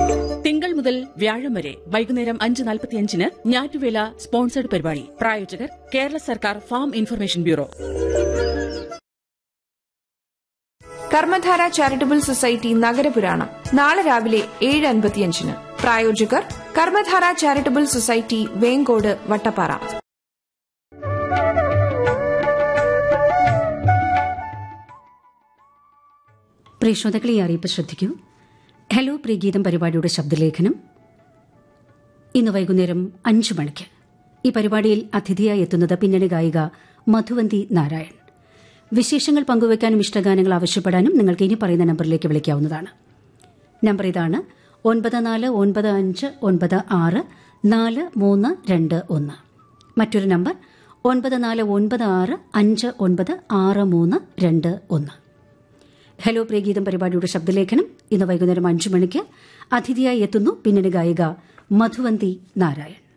തിങ്കൾ മുതൽ വ്യാഴം വരെ വൈകുന്നേരം അഞ്ച് നാൽപ്പത്തിയഞ്ചിന് ഞാറ്റുവേല സ്പോൺസർഡ് പരിപാടി പ്രായോജകർ കേരള സർക്കാർ farm information bureau Karmadhara charitable society നഗരപുരാണം നാളെ രാവിലെ ഏഴ് അൻപത്തിയഞ്ചിന് പ്രായോജകർ കർമ്മധാര ചാരിറ്റബിൾ സൊസൈറ്റി വേങ്കോട് വട്ടപ്പാറ പ്രിയ ശ്രോതാക്കളെ ഈ അറിയിപ്പ് ശ്രദ്ധിക്കൂ ഹലോ പ്രിയഗീതം പരിപാടിയുടെ ശബ്ദലേഖനം ഇന്ന് വൈകുന്നേരം അഞ്ചു മണിക്ക് ഈ പരിപാടിയിൽ അതിഥിയായി എത്തുന്നത് പിന്നണി ഗായിക മധുവന്തി നാരായൺ വിശേഷങ്ങൾ പങ്കുവയ്ക്കാനും ഇഷ്ടഗാനങ്ങൾ ആവശ്യപ്പെടാനും നിങ്ങൾക്ക് ഇനി പറയുന്ന നമ്പറിലേക്ക് വിളിക്കാവുന്നതാണ് നമ്പർ ഇതാണ് ഒൻപത് നാല് ഒൻപത് അഞ്ച് ഒൻപത് ആറ് നാല് മൂന്ന് രണ്ട് ഒന്ന് മറ്റൊരു നമ്പർ ഒൻപത് നാല് ഒൻപത് ആറ് അഞ്ച് ഒൻപത് ആറ് മൂന്ന് രണ്ട് ഒന്ന് ഹലോ പ്രിയഗീതം പരിപാടിയുടെ ശബ്ദലേഖനം ഇന്ന് വൈകുന്നേരം അഞ്ചു മണിക്ക് അതിഥിയായി എത്തുന്നു പിന്നണി ഗായിക മധുവന്തി നാരായൺ